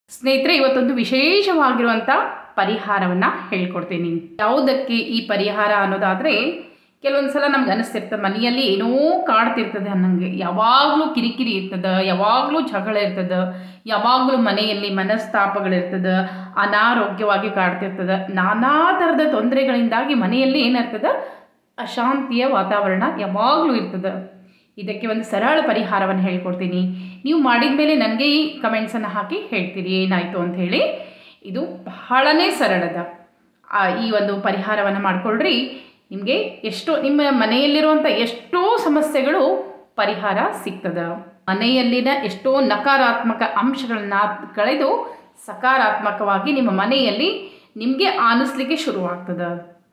ಸ್ನೇಹಿತರೆ ಇವತ್ತೊಂದು ವಿಶೇಷವಾಗಿರುವಂಥ ಪರಿಹಾರವನ್ನು ಹೇಳ್ಕೊಡ್ತೀನಿ ಯಾವುದಕ್ಕೆ ಈ ಪರಿಹಾರ ಅನ್ನೋದಾದರೆ ಕೆಲವೊಂದು ಸಲ ನಮ್ಗೆ ಅನಿಸ್ತಿರ್ತದೆ ಮನೆಯಲ್ಲಿ ಏನೋ ಕಾಡ್ತಿರ್ತದೆ ಅನ್ನಂಗೆ ಯಾವಾಗಲೂ ಕಿರಿಕಿರಿ ಇರ್ತದೆ ಯಾವಾಗಲೂ ಜಗಳ ಇರ್ತದೆ ಯಾವಾಗಲೂ ಮನೆಯಲ್ಲಿ ಮನಸ್ತಾಪಗಳಿರ್ತದೆ ಅನಾರೋಗ್ಯವಾಗಿ ಕಾಡ್ತಿರ್ತದೆ ನಾನಾ ಥರದ ತೊಂದರೆಗಳಿಂದಾಗಿ ಮನೆಯಲ್ಲಿ ಏನಿರ್ತದೆ ಅಶಾಂತಿಯ ವಾತಾವರಣ ಯಾವಾಗಲೂ ಇರ್ತದೆ ಇದಕ್ಕೆ ಒಂದು ಸರಳ ಪರಿಹಾರವನ್ನು ಹೇಳ್ಕೊಡ್ತೀನಿ ನೀವು ಮಾಡಿದ ಮೇಲೆ ನನಗೆ ಈ ಕಮೆಂಟ್ಸನ್ನು ಹಾಕಿ ಹೇಳ್ತೀರಿ ಏನಾಯಿತು ಅಂತ ಹೇಳಿ ಇದು ಬಹಳನೇ ಸರಳದ ಆ, ಈ ಒಂದು ಪರಿಹಾರವನ್ನು ಮಾಡಿಕೊಳ್ಳ್ರಿ ನಿಮಗೆ ಎಷ್ಟೋ ನಿಮ್ಮ ಮನೆಯಲ್ಲಿರುವಂಥ ಎಷ್ಟೋ ಸಮಸ್ಯೆಗಳು ಪರಿಹಾರ ಸಿಗ್ತದೆ ಮನೆಯಲ್ಲಿನ ಎಷ್ಟೋ ನಕಾರಾತ್ಮಕ ಅಂಶಗಳನ್ನ ಕಳೆದು ಸಕಾರಾತ್ಮಕವಾಗಿ ನಿಮ್ಮ ಮನೆಯಲ್ಲಿ ನಿಮಗೆ ಆನಿಸ್ಲಿಕ್ಕೆ ಶುರುವಾಗ್ತದೆ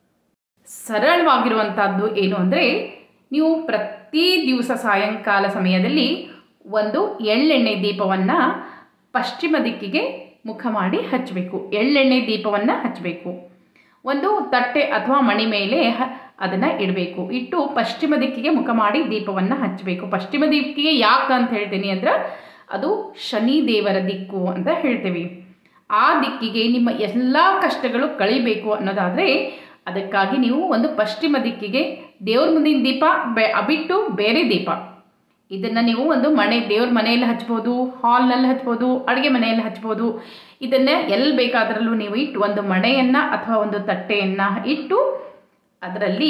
ಸರಳವಾಗಿರುವಂಥದ್ದು ಏನು ಅಂದರೆ ನೀವು ಪ್ರತಿ ದಿವಸ ಸಾಯಂಕಾಲ ಸಮಯದಲ್ಲಿ ಒಂದು ಎಳ್ಳೆಣ್ಣೆ ದೀಪವನ್ನು ಪಶ್ಚಿಮ ದಿಕ್ಕಿಗೆ ಮುಖ ಮಾಡಿ ಹಚ್ಚಬೇಕು ಎಳ್ಳೆಣ್ಣೆ ದೀಪವನ್ನು ಹಚ್ಚಬೇಕು ಒಂದು ತಟ್ಟೆ ಅಥವಾ ಮಣಿ ಮೇಲೆ ಅದನ್ನು ಇಡಬೇಕು ಇಟ್ಟು ಪಶ್ಚಿಮ ದಿಕ್ಕಿಗೆ ಮುಖ ಮಾಡಿ ದೀಪವನ್ನು ಹಚ್ಚಬೇಕು ಪಶ್ಚಿಮ ದಿಕ್ಕಿಗೆ ಯಾಕೆ ಅಂತ ಹೇಳ್ತೀನಿ ಅಂದ್ರೆ ಅದು ಶನಿ ದೇವರ ದಿಕ್ಕು ಅಂತ ಹೇಳ್ತೀವಿ ಆ ದಿಕ್ಕಿಗೆ ನಿಮ್ಮ ಎಲ್ಲ ಕಷ್ಟಗಳು ಕಳಿಬೇಕು ಅನ್ನೋದಾದರೆ ಅದಕ್ಕಾಗಿ ನೀವು ಒಂದು ಪಶ್ಚಿಮ ದಿಕ್ಕಿಗೆ ದೇವ್ರ ಮುಂದಿನ ದೀಪ ಬೆ ಬಿಟ್ಟು ಬೇರೆ ದೀಪ ಇದನ್ನು ನೀವು ಒಂದು ಮನೆ ದೇವ್ರ ಮನೆಯಲ್ಲಿ ಹಚ್ಬೋದು ಹಾಲ್ನಲ್ಲಿ ಹಚ್ಬೋದು ಅಡುಗೆ ಮನೆಯಲ್ಲಿ ಹಚ್ಬೋದು ಇದನ್ನು ಎಲ್ಲಿ ಬೇಕಾದ್ರಲ್ಲೂ ನೀವು ಇಟ್ಟು ಒಂದು ಮಣೆಯನ್ನು ಅಥವಾ ಒಂದು ತಟ್ಟೆಯನ್ನು ಇಟ್ಟು ಅದರಲ್ಲಿ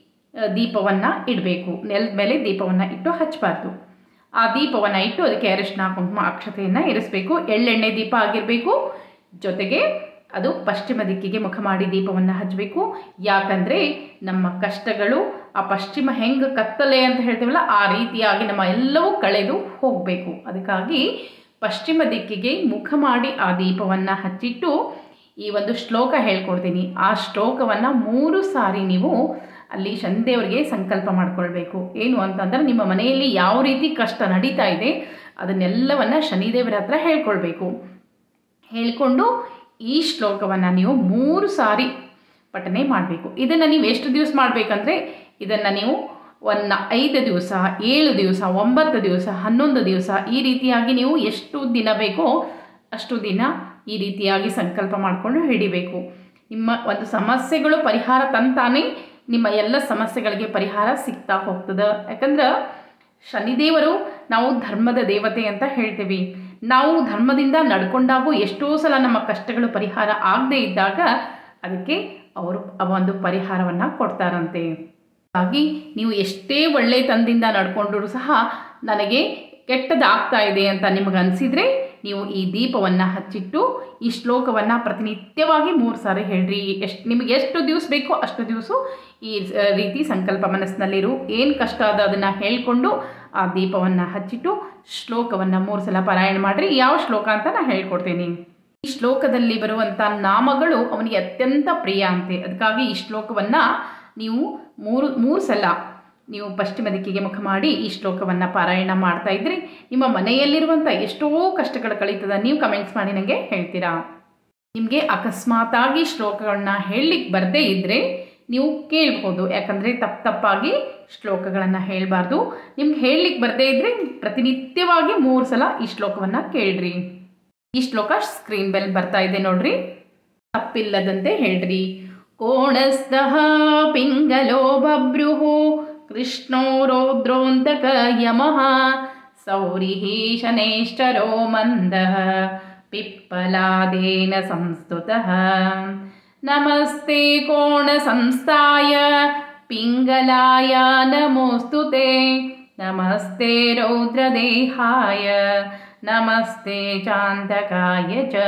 ದೀಪವನ್ನು ಇಡಬೇಕು ನೆಲದ ಮೇಲೆ ದೀಪವನ್ನು ಇಟ್ಟು ಹಚ್ಚಬಾರ್ದು ಆ ದೀಪವನ್ನು ಇಟ್ಟು ಅದಕ್ಕೆ ಅರಿಶಿನ ಕುಂಕುಮ ಅಕ್ಷತೆಯನ್ನು ಇರಿಸಬೇಕು ಎಳ್ಳೆಣ್ಣೆ ದೀಪ ಆಗಿರಬೇಕು ಜೊತೆಗೆ ಅದು ಪಶ್ಚಿಮ ದಿಕ್ಕಿಗೆ ಮುಖ ಮಾಡಿ ದೀಪವನ್ನು ಹಚ್ಚಬೇಕು ಯಾಕಂದರೆ ನಮ್ಮ ಕಷ್ಟಗಳು ಆ ಪಶ್ಚಿಮ ಹೆಂಗೆ ಕತ್ತಲೆ ಅಂತ ಹೇಳ್ತೀವಲ್ಲ ಆ ರೀತಿಯಾಗಿ ನಮ್ಮ ಎಲ್ಲವೂ ಕಳೆದು ಹೋಗಬೇಕು ಅದಕ್ಕಾಗಿ ಪಶ್ಚಿಮ ದಿಕ್ಕಿಗೆ ಮುಖ ಮಾಡಿ ಆ ದೀಪವನ್ನು ಹಚ್ಚಿಟ್ಟು ಈ ಒಂದು ಶ್ಲೋಕ ಹೇಳ್ಕೊಡ್ತೀನಿ ಆ ಶ್ಲೋಕವನ್ನು ಮೂರು ಸಾರಿ ನೀವು ಅಲ್ಲಿ ಶನಿದೇವರಿಗೆ ಸಂಕಲ್ಪ ಮಾಡ್ಕೊಳ್ಬೇಕು ಏನು ಅಂತಂದ್ರೆ ನಿಮ್ಮ ಮನೆಯಲ್ಲಿ ಯಾವ ರೀತಿ ಕಷ್ಟ ನಡೀತಾ ಇದೆ ಅದನ್ನೆಲ್ಲವನ್ನು ಶನಿದೇವರ ಹತ್ರ ಹೇಳ್ಕೊಳ್ಬೇಕು ಹೇಳಿಕೊಂಡು ಈ ಶ್ಲೋಕವನ್ನು ನೀವು ಮೂರು ಸಾರಿ ಪಠನೆ ಮಾಡಬೇಕು ಇದನ್ನು ನೀವು ಎಷ್ಟು ದಿವಸ ಮಾಡಬೇಕಂದ್ರೆ ಇದನ್ನು ನೀವು ಒಂದು ಐದು ದಿವಸ ಏಳು ದಿವಸ ಒಂಬತ್ತು ದಿವಸ ಹನ್ನೊಂದು ದಿವಸ ಈ ರೀತಿಯಾಗಿ ನೀವು ಎಷ್ಟು ದಿನ ಬೇಕೋ ಅಷ್ಟು ದಿನ ಈ ರೀತಿಯಾಗಿ ಸಂಕಲ್ಪ ಮಾಡಿಕೊಂಡು ಹಿಡಿಬೇಕು ನಿಮ್ಮ ಒಂದು ಸಮಸ್ಯೆಗಳು ಪರಿಹಾರ ತಂತಾನೇ ನಿಮ್ಮ ಎಲ್ಲ ಸಮಸ್ಯೆಗಳಿಗೆ ಪರಿಹಾರ ಸಿಗ್ತಾ ಹೋಗ್ತದೆ ಯಾಕಂದ್ರೆ ಶನಿದೇವರು ನಾವು ಧರ್ಮದ ದೇವತೆ ಅಂತ ಹೇಳ್ತೀವಿ ನಾವು ಧರ್ಮದಿಂದ ನಡ್ಕೊಂಡಾಗೂ ಎಷ್ಟೋ ಸಲ ನಮ್ಮ ಕಷ್ಟಗಳು ಪರಿಹಾರ ಆಗದೇ ಇದ್ದಾಗ ಅದಕ್ಕೆ ಅವರು ಆ ಒಂದು ಪರಿಹಾರವನ್ನು ಕೊಡ್ತಾರಂತೆ ಹಾಗಾಗಿ ನೀವು ಎಷ್ಟೇ ಒಳ್ಳೆತನದಿಂದ ನಡ್ಕೊಂಡ್ರೂ ಸಹ ನನಗೆ ಕೆಟ್ಟದಾಗ್ತಾ ಇದೆ ಅಂತ ನಿಮಗೆ ಅನಿಸಿದರೆ ನೀವು ಈ ದೀಪವನ್ನು ಹಚ್ಚಿಟ್ಟು ಈ ಶ್ಲೋಕವನ್ನು ಪ್ರತಿನಿತ್ಯವಾಗಿ ಮೂರು ಸಾರಿ ಹೇಳ್ರಿ ಎಷ್ಟು ನಿಮಗೆ ಎಷ್ಟು ದಿವಸ ಬೇಕೋ ಅಷ್ಟು ದಿವಸ ಈ ಸ- ರೀತಿ ಸಂಕಲ್ಪ ಮನಸ್ಸಿನಲ್ಲಿರು ಏನು ಕಷ್ಟ ಅದ ಅದನ್ನು ಹೇಳಿಕೊಂಡು ಆ ದೀಪವನ್ನು ಹಚ್ಚಿಟ್ಟು ಶ್ಲೋಕವನ್ನು ಮೂರು ಸಲ ಪಾರಾಯಣ ಮಾಡಿರಿ ಯಾವ ಶ್ಲೋಕ ಅಂತ ನಾನು ಹೇಳ್ಕೊಡ್ತೀನಿ ಈ ಶ್ಲೋಕದಲ್ಲಿ ಬರುವಂಥ ನಾಮಗಳು ಅವನಿಗೆ ಅತ್ಯಂತ ಪ್ರಿಯ ಅಂತೆ ಅದಕ್ಕಾಗಿ ಈ ಶ್ಲೋಕವನ್ನು ನೀವು ಮೂರು ಮೂರು ಸಲ ನೀವು ಪಶ್ಚಿಮ ದಿಕ್ಕಿಗೆ ಮುಖ ಮಾಡಿ ಈ ಶ್ಲೋಕವನ್ನು ಪಾರಾಯಣ ಮಾಡ್ತಾ ಇದ್ರಿ ನಿಮ್ಮ ಮನೆಯಲ್ಲಿರುವಂಥ ಎಷ್ಟೋ ಕಷ್ಟಗಳು ಕಳೀತದ ನೀವು ಕಮೆಂಟ್ಸ್ ಮಾಡಿ ನನಗೆ ಹೇಳ್ತೀರಾ ನಿಮಗೆ ಅಕಸ್ಮಾತಾಗಿ ಶ್ಲೋಕಗಳನ್ನ ಹೇಳಲಿಕ್ಕೆ ಬರದೇ ಇದ್ದರೆ ನೀವು ಕೇಳ್ಬೋದು ಯಾಕಂದರೆ ತಪ್ಪು ತಪ್ಪಾಗಿ ಶ್ಲೋಕಗಳನ್ನು ಹೇಳಬಾರ್ದು ನಿಮ್ಗೆ ಹೇಳಲಿಕ್ಕೆ ಬರದೇ ಇದ್ದರೆ ಪ್ರತಿನಿತ್ಯವಾಗಿ ಮೂರು ಸಲ ಈ ಶ್ಲೋಕವನ್ನು ಕೇಳ್ರಿ ಈ ಶ್ಲೋಕ ಸ್ಕ್ರೀನ್ ಬೆಲ್ ಬರ್ತಾ ಇದೆ ನೋಡ್ರಿ ತಪ್ಪಿಲ್ಲದಂತೆ ಹೇಳ್ರಿ ಕೋಣಸ್ತಃ ಪಿಂಗಲೋ ಬಭ್ರುಃ ಕೃಷ್ಣೋ ರೌದ್ರೋಂತಕ ಯಮಃ ಸೌರಿಃ ಶನೈಶ್ಚರೋ ಮಂದಃ पिप्पलादेन संस्तुतः नमस्ते कोणसंस्थाय पिङ्गलाय नमोऽस्तु ते नमस्ते रौद्रदेहाय नमस्ते चान्तकाय च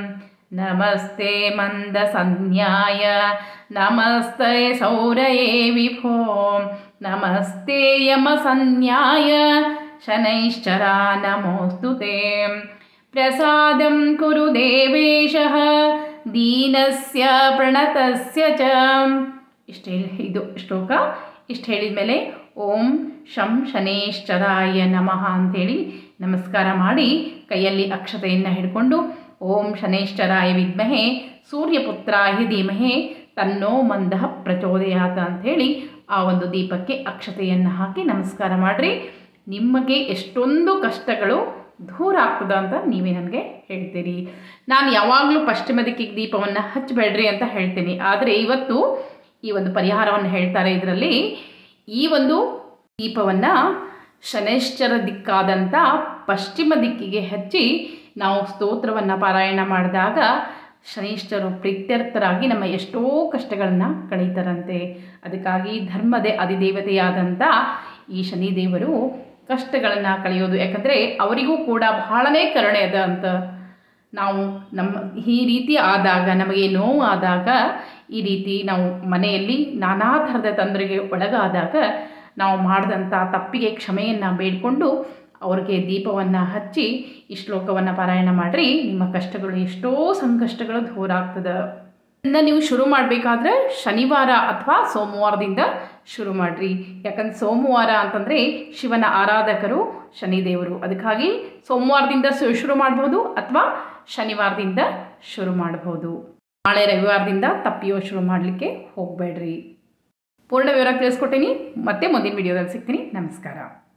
नमस्ते मन्दसंज्ञाय नमस्ते सौरये विभो नमस्ते यमसंज्ञाय शनैश्चरा नमोऽस्तु ते प्रसादं कुरु देवेशः ದೀನಸ್ಯ ಪ್ರಣತಸ್ಯ ಚ ಇಷ್ಟು ಹೇಳಿ ಇದು ಶ್ಲೋಕ ಇಷ್ಟು ಹೇಳಿದ ಮೇಲೆ ಓಂ ಶಂ ಶನೇಶ್ಚರಾಯ ನಮಃ ಅಂಥೇಳಿ ನಮಸ್ಕಾರ ಮಾಡಿ ಕೈಯಲ್ಲಿ ಅಕ್ಷತೆಯನ್ನು ಹಿಡ್ಕೊಂಡು ಓಂ ಶನೇಶ್ಚರಾಯ ವಿದ್ಮಹೆ ಸೂರ್ಯಪುತ್ರಾಯ ಧೀಮಹೆ ತನ್ನೋ ಮಂದಃ ಪ್ರಚೋದಯಾತ ಅಂಥೇಳಿ ಆ ಒಂದು ದೀಪಕ್ಕೆ ಅಕ್ಷತೆಯನ್ನು ಹಾಕಿ ನಮಸ್ಕಾರ ಮಾಡಿರಿ ನಿಮಗೆ ಎಷ್ಟೊಂದು ಕಷ್ಟಗಳು ದೂರ ಆಗ್ತದ ಅಂತ ನೀವೇ ನನಗೆ ಹೇಳ್ತೀರಿ ನಾನು ಯಾವಾಗಲೂ ಪಶ್ಚಿಮ ದಿಕ್ಕಿಗೆ ದೀಪವನ್ನು ಹಚ್ಚಬೇಡ್ರಿ ಅಂತ ಹೇಳ್ತೀನಿ ಆದರೆ ಇವತ್ತು ಈ ಒಂದು ಪರಿಹಾರವನ್ನು ಹೇಳ್ತಾರೆ ಇದರಲ್ಲಿ ಈ ಒಂದು ದೀಪವನ್ನು ಶನೈಶ್ಚರ ದಿಕ್ಕಾದಂಥ ಪಶ್ಚಿಮ ದಿಕ್ಕಿಗೆ ಹಚ್ಚಿ ನಾವು ಸ್ತೋತ್ರವನ್ನು ಪಾರಾಯಣ ಮಾಡಿದಾಗ ಶನೈಶ್ಚರು ಪ್ರೀತ್ಯರ್ಥರಾಗಿ ನಮ್ಮ ಎಷ್ಟೋ ಕಷ್ಟಗಳನ್ನು ಕಳೀತಾರಂತೆ ಅದಕ್ಕಾಗಿ ಧರ್ಮದೇ ಅಧಿದೇವತೆಯಾದಂಥ ಈ ಶನಿದೇವರು ಕಷ್ಟಗಳನ್ನು ಕಳೆಯೋದು ಯಾಕಂದರೆ ಅವರಿಗೂ ಕೂಡ ಬಹಳನೇ ಕರುಣೆ ಅದ ಅಂತ ನಾವು ನಮ್ಮ ಈ ರೀತಿ ಆದಾಗ ನಮಗೆ ನೋವು ಆದಾಗ ಈ ರೀತಿ ನಾವು ಮನೆಯಲ್ಲಿ ನಾನಾ ಥರದ ತೊಂದರೆಗೆ ಒಳಗಾದಾಗ ನಾವು ಮಾಡಿದಂಥ ತಪ್ಪಿಗೆ ಕ್ಷಮೆಯನ್ನು ಬೇಡಿಕೊಂಡು ಅವ್ರಿಗೆ ದೀಪವನ್ನು ಹಚ್ಚಿ ಈ ಶ್ಲೋಕವನ್ನು ಪಾರಾಯಣ ಮಾಡಿರಿ ನಿಮ್ಮ ಕಷ್ಟಗಳು ಎಷ್ಟೋ ಸಂಕಷ್ಟಗಳು ದೂರ ಆಗ್ತದೆ ಇದನ್ನು ನೀವು ಶುರು ಮಾಡಬೇಕಾದ್ರೆ ಶನಿವಾರ ಅಥವಾ ಸೋಮವಾರದಿಂದ ಶುರು ಮಾಡಿರಿ ಯಾಕಂದ್ರೆ ಸೋಮವಾರ ಅಂತಂದರೆ ಶಿವನ ಆರಾಧಕರು ಶನಿದೇವರು ಅದಕ್ಕಾಗಿ ಸೋಮವಾರದಿಂದ ಶು- ಶುರು ಮಾಡ್ಬೋದು ಅಥವಾ ಶನಿವಾರದಿಂದ ಶುರು ಮಾಡ್ಬೋದು ನಾಳೆ ರವಿವಾರದಿಂದ ತಪ್ಪಿಯೋ ಶುರು ಮಾಡಲಿಕ್ಕೆ ಹೋಗಬೇಡ್ರಿ ಪೂರ್ಣ ವಿವರ ತಿಳಿಸ್ಕೊಟ್ಟಿನಿ ಮತ್ತೆ ಮುಂದಿನ ವಿಡಿಯೋದಲ್ಲಿ ಸಿಗ್ತೀನಿ ನಮಸ್ಕಾರ